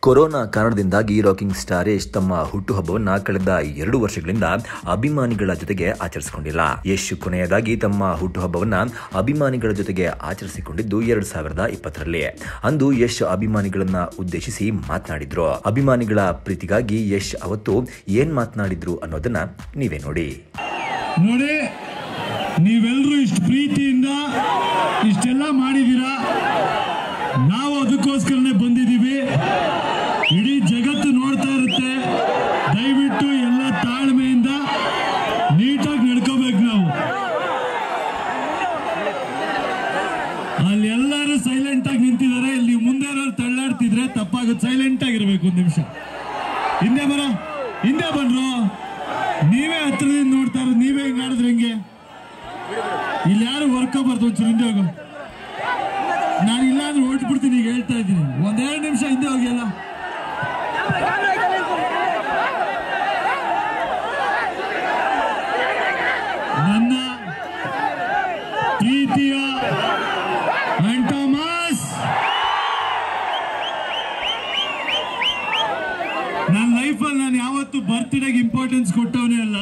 Corona ಕಾರಣದಿಂದಾಗಿ rocking star Yash ತಮ್ಮ ಹುಟ್ಟುಹಬ್ಬವನ್ನ ಕಳೆದ ಎರಡು ವರ್ಷಗಳಿಂದ ಅಭಿಮಾನಿಗಳ ಜೊತೆಗೆ ಆಚರಿಸಿಕೊಂಡಿಲ್ಲ ಯಶ್ ಕೊನೆಯದಾಗಿ ತಮ್ಮ ಹುಟ್ಟುಹಬ್ಬವನ್ನ ಅಭಿಮಾನಿಗಳ ಜೊತೆಗೆ ಆಚರಿಸಿಕೊಂಡಿದ್ದು ಎರಡ್ ಸಾವಿರದ ಇಪ್ಪತ್ತರಲ್ಲಿ ಅಂದು ಯಶ್ ಅಭಿಮಾನಿಗಳನ್ನ ಉದ್ದೇಶಿಸಿ ಮಾತನಾಡಿದ್ರು ಅಭಿಮಾನಿಗಳ ಪ್ರೀತಿಗಾಗಿ ಯಶ್ ಅವತ್ತು ಏನ್ ಮಾತನಾಡಿದ್ರು ಅನ್ನೋದನ್ನ ನೀವೇ ನೋಡಿ ನೋಡಿ ನೀವೆಲ್ಲರೂ ಇಷ್ಟು ಪ್ರೀತಿಯಿಂದ ಇಷ್ಟೆಲ್ಲ ಮಾಡಿದ್ದೀರಾ ನಾವು ಅದಕ್ಕೋಸ್ಕರನೇ ಬಂದಿದ್ದೀವಿ ಇಡೀ ಜಗತ್ತು ನೋಡ್ತಾ ಇರುತ್ತೆ ದಯವಿಟ್ಟು ಎಲ್ಲ ತಾಳ್ಮೆಯಿಂದ ನೀಟಾಗಿ ನಡ್ಕೋಬೇಕು ನಾವು ಅಲ್ಲಿ ಎಲ್ಲರೂ ಸೈಲೆಂಟ್ ಆಗಿ ನಿಂತಿದ್ದಾರೆ ಇಲ್ಲಿ ಮುಂದೆ ಏನಾದ್ರು ತಳ್ಳಾಡ್ತಿದ್ರೆ ತಪ್ಪಾಗುತ್ತೆ ಸೈಲೆಂಟ್ ಆಗಿರ್ಬೇಕು ಒಂದು ನಿಮಿಷ ಹಿಂದೆ ಬರ ಹಿಂದೆ ಬಂದ್ರು ನೀವೇ ಹತ್ರದಿಂದ ನೋಡ್ತಾ ಇರೋದು ನೀವೇ ಹಿಂಗ್ ಆಡಿದ್ರೆ ಹೆಂಗೆ ಇಲ್ಲಿ ಯಾರು ಬರ್ದು ಒಂಚೂರು ಹಿಂದೆ ಹೋಗು ನಾನು ಇಲ್ಲ ಅಂದ್ರೆ ಹೊರಟ್ಬಿಡ್ತೀನಿ ಈಗ ಹೇಳ್ತಾ ಇದ್ದೀನಿ ಒಂದೆರಡು ನಿಮಿಷ ಹಿಂದೆ ಹೋಗಿ ಅಲ್ಲ ನನ್ನ ಪ್ರೀತಿಯ ಅಂಟೋಮಾಸ್ ನನ್ನ ಲೈಫಲ್ಲಿ ನಾನು ಯಾವತ್ತು ಬರ್ತ್ಡೇಗೆ ಇಂಪಾರ್ಟೆನ್ಸ್ ಕೊಟ್ಟವನೇ ಅಲ್ಲ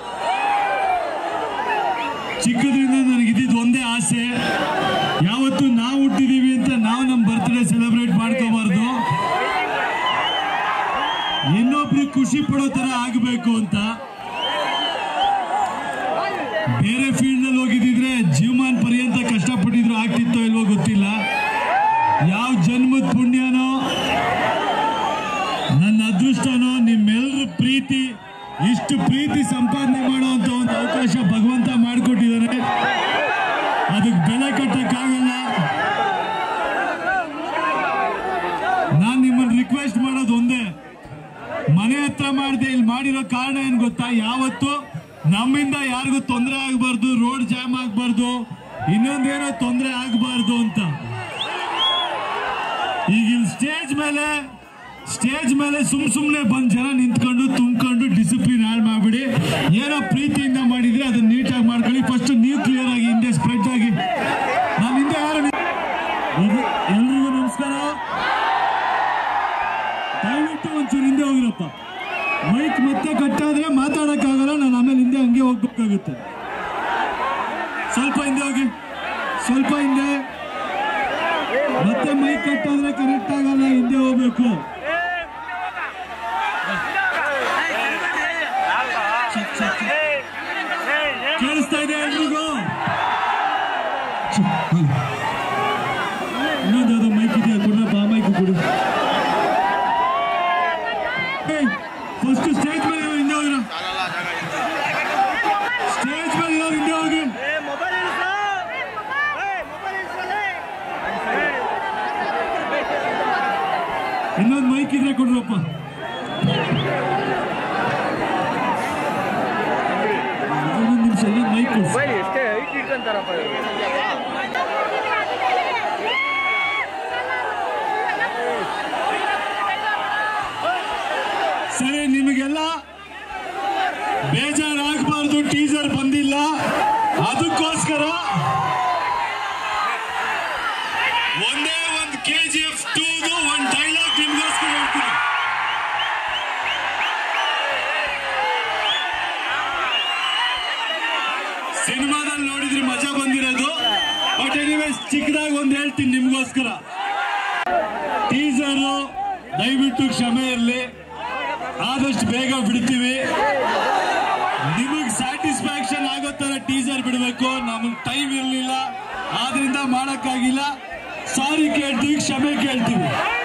ಚಿಕ್ಕದ್ರಿಂದ ನನಗೆ ಇದ್ದಿದ್ದು ಒಂದೇ ಆಸೆ ಯಾವತ್ತು ನಾವು ಹುಟ್ಟಿದೀವಿ ಅಂತ ನಾವು ನಮ್ಮ ಬರ್ತ್ಡೇ ಸೆಲೆಬ್ರೇಟ್ ಮಾಡ್ಕೋಬಾರ್ದು ಇನ್ನೊಬ್ರು ಖುಷಿ ಪಡೋ ತರ ಆಗಬೇಕು ಅಂತ ಬೇರೆ ಫೀಲ್ಡ್ ನಲ್ಲಿ ಹೋಗಿದ್ದಿದ್ರೆ ಜೀವಮಾನ ಪರ್ಯಂತ ಕಷ್ಟಪಟ್ಟಿದ್ರು ಆಗ್ತಿತ್ತೋ ಇಲ್ವೋ ಗೊತ್ತಿಲ್ಲ ಯಾವ ಜನ್ಮದ ಪುಣ್ಯನೋ ನನ್ನ ಅದೃಷ್ಟನೋ ನಿಮ್ಮೆಲ್ಲರ ಪ್ರೀತಿ ಇಷ್ಟು ಪ್ರೀತಿ ಸಂಪಾದನೆ ಮಾಡುವಂತ ಒಂದು ಅವಕಾಶ ಭಗವಂತ ಮಾಡಿಕೊಟ್ಟಿದ್ದಾನೆ ಅದಕ್ಕೆ ಬೆಲೆ ಕಟ್ಟಕ್ಕಾಗಲ್ಲ ನಾನು ನಿಮ್ಮನ್ನು ರಿಕ್ವೆಸ್ಟ್ ಮಾಡೋದು ಒಂದೇ ಮನೆ ಹತ್ರ ಮಾಡದೆ ಇಲ್ಲಿ ಮಾಡಿರೋ ಕಾರಣ ಏನ್ ಗೊತ್ತಾ ಯಾವತ್ತು ನಮ್ಮಿಂದ ಯಾರಿಗೂ ತೊಂದರೆ ಆಗಬಾರ್ದು ರೋಡ್ ಜಾಮ್ ಆಗಬಾರ್ದು ಇನ್ನೊಂದೇನೋ ತೊಂದರೆ ಆಗಬಾರ್ದು ಅಂತ ಈಗ ಇಲ್ಲಿ ಸ್ಟೇಜ್ ಮೇಲೆ ಸ್ಟೇಜ್ ಮೇಲೆ ಸುಮ್ ಸುಮ್ನೆ ಬಂದ್ ಜನ ನಿಂತ್ಕೊಂಡು ತುಂಬಿಕೊಂಡು ಡಿಸಿಪ್ಲಿನ್ ಹಾಳು ಮಾಡ್ಬಿಡಿ ಏನೋ ಪ್ರೀತಿಯಿಂದ ಮಾಡಿದ್ರೆ ಅದನ್ನ ನೀಟಾಗಿ ಮಾಡ್ಕೊಳ್ಳಿ ಫಸ್ಟ್ ನೀವು ಕ್ಲಿಯರ್ ಆಗಿ ಹಿಂದೆ ಸ್ಪ್ರೆಡ್ ಆಗಿ ನಾನು ಹಿಂದೆ ಯಾರು ನಿ- ಇದು ಎಲ್ರಿಗೂ ನಮಸ್ಕಾರ ದಯವಿಟ್ಟು ಒಂಚೂರು ಹಿಂದೆ ಹೋಗಿರಪ್ಪ ಮೈಕ್ ಮತ್ತೆ ಕಟ್ಟಾದ್ರೆ ಮಾತಾಡಕ್ಕಾಗಲ್ಲ ನಾನು ಆಮೇಲೆ ಹಿಂದೆ ಹಂಗೆ ಹೋಗ್ಬೇಕಾಗುತ್ತೆ ಸ್ವಲ್ಪ ಹಿಂದೆ ಹೋಗಿ ಸ್ವಲ್ಪ ಹಿಂದೆ ಮತ್ತೆ ಮೈಕ್ ಕಟ್ಟಾದ್ರೆ ಕರೆಕ್ಟ್ ಆಗಲ್ಲ ಹಿಂದೆ ಹೋಗ್ಬೇಕು ಚಕ್, ಚಕ್, ಚಕ್. ಕೇಳಿಸ್ತಾ ಇದೆ ಎಲ್ರಿಗೂ ಚಕ್, ಅಲ್ಲಿ. ಇನ್ನೊಂದು ಯಾವ್ದೋ ಮೈಕ್ ಇದೆಯಾ ಕೊಡ್ರಪ್ಪ ಆ ಮೈಕ್ ಕೊಡು ಫಸ್ಟ್ ಸ್ಟೇಜ್ ಮೇಲೆ ಇರೋ ಹಿಂದೆ ಹೋಗಿರ ಸ್ಟೇಜ್ ಮೇಲೆ ಇರೋ ಹಿಂದೆ ಹೋಗಿ ಮೊಬೈಲ್ ಇಳಿಸು ಮೊಬೈಲ್ ಇಳಿಸಲೇ ಇನ್ನೊಂದು ಮೈಕ್ ಇದ್ರೆ ಕೊಡ್ರಪ್ಪ ಇನ್ನೊಂದು ನಿಮಿಷ ಇನ್ನೊಂದು ಮೈಕ್ ಕೊಡ್ಸಿ ಮೊಬೈಲ್ ಎಷ್ಟೇ ಹೈಟ್ ಇಟ್ಕೊಂತಾರಪ್ಪ ಇವ್ರು ಸರಿ ನಿಮಗೆಲ್ಲ ಬೇಜಾರಾಗಬಾರ್ದು ಟೀಸರ್ ಬಂದಿಲ್ಲ ಅದಕ್ಕೋಸ್ಕರ ಒಂದೇ ಒಂದು ಕೆ ಜಿ ಎಫ್ ಟೂದು ಒಂದು ಡೈಲಾಗ್ ನಿಮ್ಗೋಸ್ಕರ ಹೇಳ್ತೀನಿ ಸಿನಿಮಾದಲ್ಲಿ ನೋಡಿದ್ರೆ ಮಜಾ ಬಂದಿರೋದು ಬಟ್ ಎನಿವೇಸ್ ಚಿಕ್ಕದಾಗಿ ಒಂದು ಹೇಳ್ತೀನಿ ನಿಮ್ಗೋಸ್ಕರ ಟೀಸರು ದಯವಿಟ್ಟು ಕ್ಷಮೆ ಇರಲಿ ಆದಷ್ಟು ಬೇಗ ಬಿಡ್ತೀವಿ ನಿಮಗೆ ಸ್ಯಾಟಿಸ್ಫ್ಯಾಕ್ಷನ್ ಆಗೋ ತರ ಟೀಸರ್ ಬಿಡಬೇಕು ನಮಗೆ ಟೈಮ್ ಇರಲಿಲ್ಲ ಆದ್ರಿಂದ ಮಾಡಕ್ಕಾಗಿಲ್ಲ ಸಾರಿ ಕೇಳ್ತೀವಿ ಕ್ಷಮೆ ಕೇಳ್ತೀವಿ